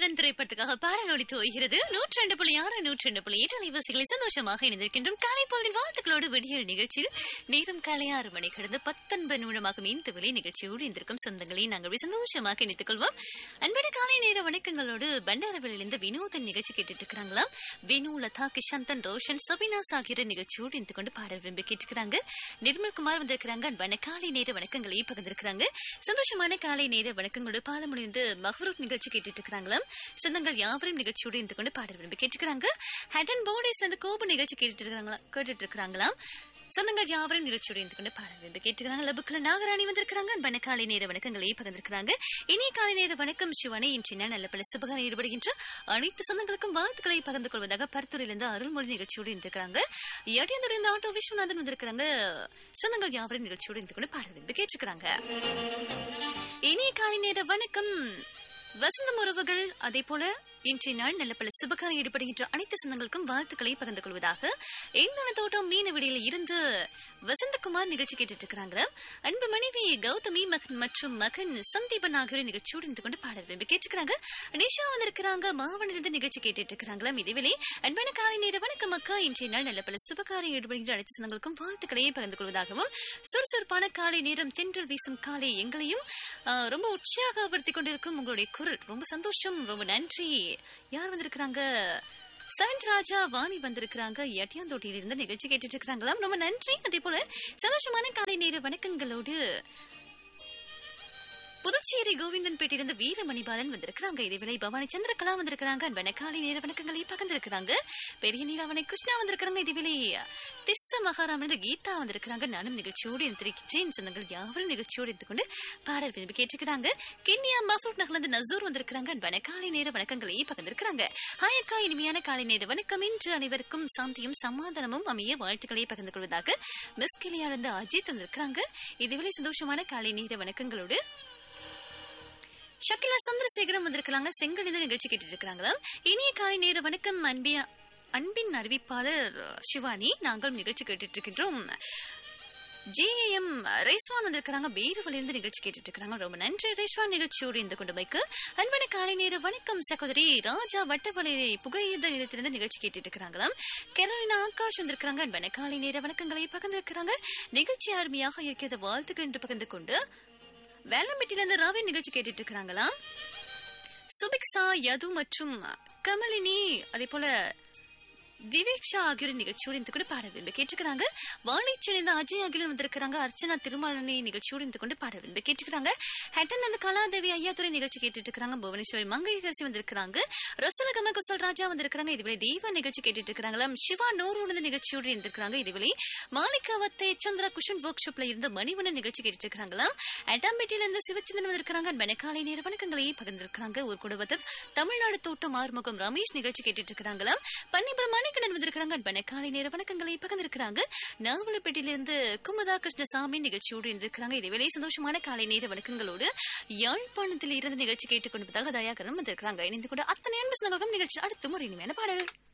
மன்னன் திரைப்படத்துக்காக பாடல் ஒழித்து வருகிறது நூற்றி ரெண்டு புள்ளி ஆறு நூற்றி ரெண்டு புள்ளி எட்டு அலைவாசிகளை சந்தோஷமாக இணைந்திருக்கின்றோம் காலை பொழுதில் வாழ்த்துக்களோடு விடியல் நிகழ்ச்சியில் நேரம் காலை ஆறு மணி கடந்து பத்தொன்பது நிமிடமாகும் இந்த விலை நிகழ்ச்சியோடு இருந்திருக்கும் சொந்தங்களை நாங்கள் சந்தோஷமாக இணைத்துக் கொள்வோம் அன்பட காலை நேர வணக்கங்களோடு பண்டாரவளிலிருந்து வினோதன் நிகழ்ச்சி கேட்டுட்டு இருக்கிறாங்களாம் வினு லதா கிஷாந்தன் ரோஷன் சபினாஸ் ஆகியோர் நிகழ்ச்சியோடு இருந்து கொண்டு பாடல் விரும்பி கேட்டுக்கிறாங்க நிர்மல்குமார் வந்திருக்கிறாங்க அன்பான காலை நேர வணக்கங்களை பகிர்ந்திருக்கிறாங்க சந்தோஷமான காலை நேர வணக்கங்களோடு பாலமொழிந்து மஹ்ரூப் நிகழ்ச்சி கேட்டுட்டு இருக்கிறாங்களாம் சொந்தங்கள் யாவரும் நிகழ்ச்சியோடு இருந்து கொண்டு பாடல் விரும்பி கேட்டுக்கிறாங்க ஹேட்டன் போர்டேஸ்ல இருந்து கோபு நிகழ்ச்சி கேட்டுட்டு இருக்காங்களா கேட்டுட்டு இருக்கிறாங்களாம் சொந்தங்கள் யாவரும் நிகழ்ச்சியோடு இருந்து கொண்டு பாடல் விரும்பி கேட்டுக்கிறாங்க லபுக்குல நாகராணி வந்திருக்கிறாங்க அன்பான காலை நேர வணக்கங்களை பகிர்ந்திருக்கிறாங்க இனிய காலை நேர வணக்கம் சிவனை இன்றைய நல்ல பல சுபகாரம் ஈடுபடுகின்ற அனைத்து சொந்தங்களுக்கும் வாழ்த்துக்களை பகிர்ந்து கொள்வதாக பருத்துறையிலிருந்து அருள்மொழி நிகழ்ச்சியோடு இருந்திருக்கிறாங்க எட்டியந்தோடு ஆட்டோ விஸ்வநாதன் வந்திருக்கிறாங்க சொந்தங்கள் யாவரும் நிகழ்ச்சியோடு இருந்து கொண்டு பாடல் விரும்பி கேட்டுக்கிறாங்க இனிய காலை நேர வணக்கம் வசந்தம் உறவுகள் அதே போல இன்றைய நாள் நல்ல பல சுபகாரம் ஈடுபடுகின்ற அனைத்து சொந்தங்களுக்கும் வாழ்த்துக்களை பகிர்ந்து கொள்வதாக எங்கன தோட்டம் மீன விடியில இருந்து வசந்தகுமார் நிகழ்ச்சி கேட்டுட்டு இருக்கிறாங்க அன்பு மனைவி கௌதமி மகன் மற்றும் மகன் சந்தீபன் ஆகியோர் நிகழ்ச்சியோடு இருந்து கொண்டு பாடல் விரும்பி கேட்டுக்கிறாங்க நிஷா வந்திருக்கிறாங்க மாவனிலிருந்து நிகழ்ச்சி கேட்டுட்டு இருக்கிறாங்களா இதேவேளை அன்பான காலை நேர வணக்கம் அக்கா இன்றைய நாள் நல்ல பல சுபகாரம் ஈடுபடுகின்ற அனைத்து சொந்தங்களுக்கும் வாழ்த்துக்களை பகிர்ந்து கொள்வதாகவும் சுறுசுறுப்பான காலை நேரம் தென்றல் வீசும் காலை எங்களையும் ஆஹ், ரொம்ப உற்சாகப்படுத்திக் கொண்டிருக்கும் உங்களுடைய குரல் ரொம்ப சந்தோஷம் ரொம்ப நன்றி யார் வந்திருக்கிறாங்க செவன்த் ராஜா வாணி வந்திருக்கிறாங்க எட்டியாந்தோட்டியில இருந்து நிகழ்ச்சி கேட்டுட்டு இருக்கிறாங்களாம் ரொம்ப நன்றி அதே போல சந்தோஷமான காலை நேர வணக்கங்களோடு புதுச்சேரி கோவிந்தன் பேட்டிலிருந்து வீரமணிபாலன் வந்திருக்கிறாங்க இதேவேளை பவானி சந்திரகலா வந்திருக்கிறாங்க அன்பான காலை நேர வணக்கங்களை பகிர்ந்திருக்கிறாங்க பெரிய நீலாவணை கிருஷ்ணா வந்திருக்கிறாங்க இதேவேளை திஸ்ஸ மகாராம் இருந்து கீதா வந்திருக்கிறாங்க நானும் நிகழ்ச்சியோடு இருந்திருக்கிறேன் சொந்தங்கள் யாவரும் நிகழ்ச்சியோடு இருந்து கொண்டு பாடல் விரும்பி கேட்டுக்கிறாங்க கிண்ணியா மஃபூட் நகர்ந்து நசூர் வந்திருக்கிறாங்க அன்பான காலை நேர வணக்கங்களை பகிர்ந்திருக்கிறாங்க ஹாய் அக்கா இனிமையான காலை நேர வணக்கம் இன்று அனைவருக்கும் சாந்தியும் சமாதானமும் அமைய வாழ்த்துக்களை பகிர்ந்து கொள்வதாக மிஸ் கிளியா இருந்து அஜித் வந்திருக்கிறாங்க இதுவேளை சந்தோஷமான காலை நேர வணக்கங்களோடு ஷக்கிலா சந்திரசேகரம் வந்திருக்கலாங்க செங்கணித நிகழ்ச்சி கேட்டுட்டு இருக்கிறாங்களா இனிய காலை நேர வணக்கம் அன்பியா அன்பின் அறிவிப்பாளர் சிவானி நாங்கள் நிகழ்ச்சி கேட்டுட்டு இருக்கின்றோம் ஜேஎம் ரேஸ்வான் வந்திருக்கிறாங்க பேருவலிருந்து நிகழ்ச்சி கேட்டுட்டு இருக்காங்க ரொம்ப நன்றி ரேஸ்வான் நிகழ்ச்சியோடு இந்த கொண்டு வைக்க அன்பான காலை நேர வணக்கம் சகோதரி ராஜா வட்டவலை புகையித நிலையத்திலிருந்து நிகழ்ச்சி கேட்டுட்டு இருக்கிறாங்களாம் கெரோலினா ஆகாஷ் வந்திருக்கிறாங்க அன்பான காலை நேர வணக்கங்களை பகிர்ந்திருக்கிறாங்க நிகழ்ச்சி அருமையாக இருக்கிறத வாழ்த்துக்கள் என்று பகிர்ந்து கொண்டு வேலம்பட்டியிலிருந்து ராவி நிகழ்ச்சி கேட்டுட்டு இருக்கிறாங்களாம் சுபிக்ஷா யது மற்றும் கமலினி அதே போல திவேக்ஷா ஆகியோர் நிகழ்ச்சியோடு இந்த கூட பாட விரும்பி கேட்டுக்கிறாங்க வாழைச்சேர்ந்த அஜய் ஆகியோர் வந்திருக்கிறாங்க அர்ச்சனா திருமாலனி நிகழ்ச்சியோடு இந்த கொண்டு பாட விரும்பி கேட்டுக்கிறாங்க ஹெட்டன் அந்த கலாதேவி ஐயாத்துறை நிகழ்ச்சி கேட்டுட்டு இருக்காங்க புவனேஸ்வரி மங்கையரசி வந்திருக்கிறாங்க ரசலகம குசல் ராஜா வந்திருக்கிறாங்க இதுவரை தெய்வ நிகழ்ச்சி கேட்டுட்டு இருக்காங்களாம் சிவா நூறு நிகழ்ச்சியோடு இருந்திருக்கிறாங்க இதுவரை மாலிகாவத்தை சந்திரா குஷன் ஒர்க் ஷாப்ல இருந்து மணிவண்ணன் நிகழ்ச்சி கேட்டுட்டு இருக்காங்களாம் அட்டாம்பேட்டியில இருந்து சிவச்சந்திரன் வந்திருக்கிறாங்க மெனக்காலை நேர வணக்கங்களை பகிர்ந்திருக்கிறாங்க ஒரு குடும்பத்தில் தமிழ்நாடு தோட்டம் ஆறுமுகம் ரமேஷ் நிகழ்ச்சி கேட்டுட்டு இருக்கிறாங்களாம் பன்னிபுரம் மணிக்கடன் வந்திருக்கிறாங்க மெனக்காலை நேர வணக்கங்களை பகிர்ந்திருக்கிறாங்க நாவலப்பேட்டையிலிருந்து குமுதா கிருஷ்ணசாமி நிகழ்ச்சியோடு இருந்திருக்கிறாங்க இதேவேளை சந்தோஷமான காலை நேர வணக்கங்களோடு யாழ்ப்பாணத்தில் இருந்து நிகழ்ச்சி கேட்டுக்கொண்டிருப்பதாக தயாகரம் வந்திருக்கிறாங்க இணைந்து கூட அத்தனை அன்பு சொந்தங்களுக்கும் நிகழ்ச்சி அடுத்த முறை இனிமையான பாடல்